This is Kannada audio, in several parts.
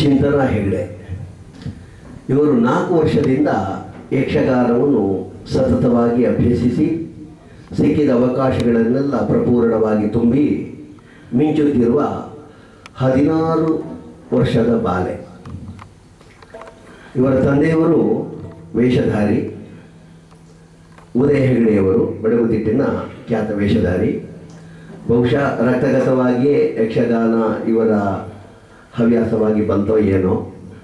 ಚಿಂತನಾ ಹೆಗಡೆ ಇವರು ನಾಲ್ಕು ವರ್ಷದಿಂದ ಯಕ್ಷಗಾನವನ್ನು ಸತತವಾಗಿ ಅಭ್ಯಸಿಸಿ ಸಿಕ್ಕಿದ ಅವಕಾಶಗಳನ್ನೆಲ್ಲ ಪ್ರಪೂರ್ಣವಾಗಿ ತುಂಬಿ ಮಿಂಚುತ್ತಿರುವ ಹದಿನಾರು ವರ್ಷದ ಬಾಲೆ ಇವರ ತಂದೆಯವರು ವೇಷಧಾರಿ ಉದಯ ಹೆಗಡೆಯವರು ಬಡಗುತಿಟ್ಟಿನ ಖ್ಯಾತ ವೇಷಧಾರಿ ಬಹುಶಃ ರಕ್ತಗತವಾಗಿಯೇ ಯಕ್ಷಗಾನ ಇವರ ಹವ್ಯಾಸವಾಗಿ ಬಂತೋ ಏನೋ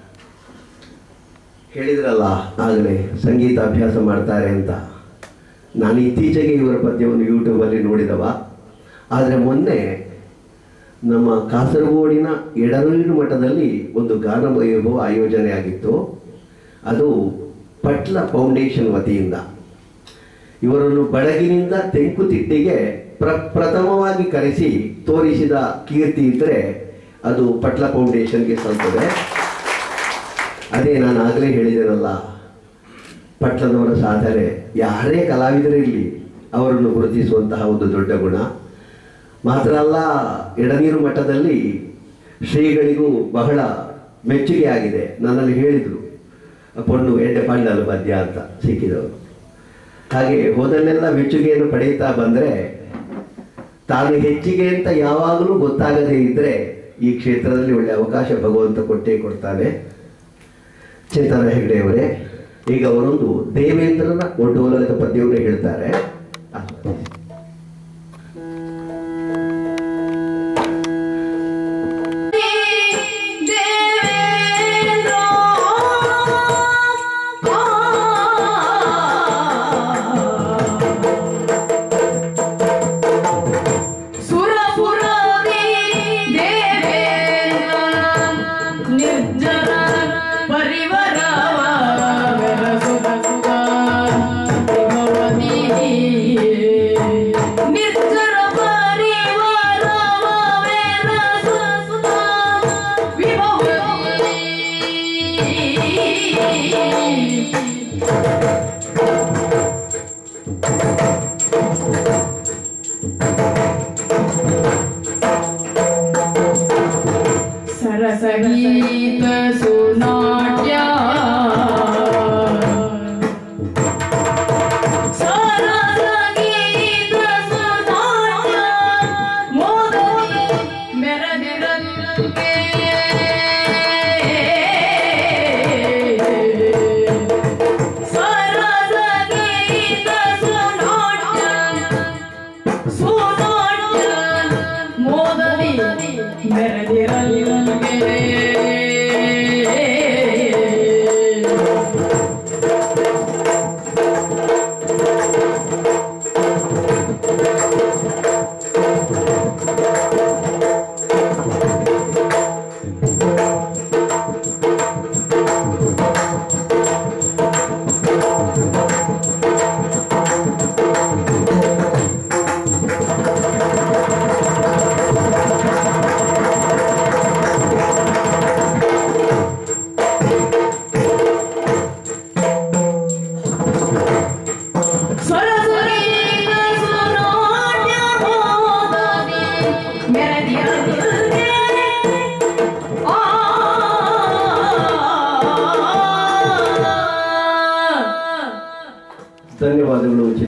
ಹೇಳಿದ್ರಲ್ಲ ಆಗಲೇ ಸಂಗೀತ ಅಭ್ಯಾಸ ಮಾಡ್ತಾರೆ ಅಂತ ನಾನು ಇತ್ತೀಚೆಗೆ ಇವರ ಪದ್ಯವನ್ನು ಯೂಟ್ಯೂಬಲ್ಲಿ ನೋಡಿದವ ಆದರೆ ಮೊನ್ನೆ ನಮ್ಮ ಕಾಸರಗೋಡಿನ ಎಡನೀರು ಮಠದಲ್ಲಿ ಒಂದು ಗಾನ ವೈಭವ ಆಯೋಜನೆ ಆಗಿತ್ತು ಅದು ಪಟ್ಲ ಫೌಂಡೇಶನ್ ವತಿಯಿಂದ ಇವರನ್ನು ಬಡಗಿನಿಂದ ತೆಂಕುತಿಟ್ಟಿಗೆ ಪ್ರ ಪ್ರಥಮವಾಗಿ ಕರೆಸಿ ತೋರಿಸಿದ ಕೀರ್ತಿ ಇದ್ದರೆ ಅದು ಪಟ್ಲ ಫೌಂಡೇಶನ್ಗೆ ಸಲ್ತದೆ ಅದೇ ನಾನು ಆಗಲೇ ಹೇಳಿದ್ದೇನಲ್ಲ ಪಟ್ಲದವರ ಸಾಧನೆ ಯಾರೇ ಕಲಾವಿದರಿರಲಿ ಅವರನ್ನು ಗುರುತಿಸುವಂತಹ ಒಂದು ದೊಡ್ಡ ಗುಣ ಮಾತ್ರ ಅಲ್ಲ ಎಡನೀರು ಮಠದಲ್ಲಿ ಶ್ರೀಗಳಿಗೂ ಬಹಳ ಮೆಚ್ಚುಗೆ ಆಗಿದೆ ನನ್ನಲ್ಲಿ ಹೇಳಿದರು ಪೊಣ್ಣು ಎಡ್ಡೆ ಪಂಡಲು ಪದ್ಯ ಅಂತ ಸಿಕ್ಕಿದವರು ಹಾಗೆ ಹೋದಲ್ಲೆಲ್ಲ ಮೆಚ್ಚುಗೆಯನ್ನು ಪಡೆಯುತ್ತಾ ಬಂದರೆ ತಾನು ಹೆಚ್ಚಿಗೆ ಅಂತ ಯಾವಾಗಲೂ ಗೊತ್ತಾಗದೇ ಇದ್ದರೆ ಈ ಕ್ಷೇತ್ರದಲ್ಲಿ ಒಳ್ಳೆ ಅವಕಾಶ ಭಗವಂತ ಕೊಟ್ಟೇ ಕೊಡ್ತಾನೆ ಚೇತನ ಹೆಗಡೆಯವರೇ ಈಗ ಅವರೊಂದು ದೇವೇಂದ್ರನ ಒಡ್ಡೋಲಗದ ಪದ್ಯವನ್ನು ಹೇಳ್ತಾರೆ ಆ, ನಿರ್ಜನ ಪರಿವರವ ನಿರ್ಜರ ಪರಿವಾರವ ವಿಭವ ಸರಸಗೀತ ಸುನಾಟ್ಯ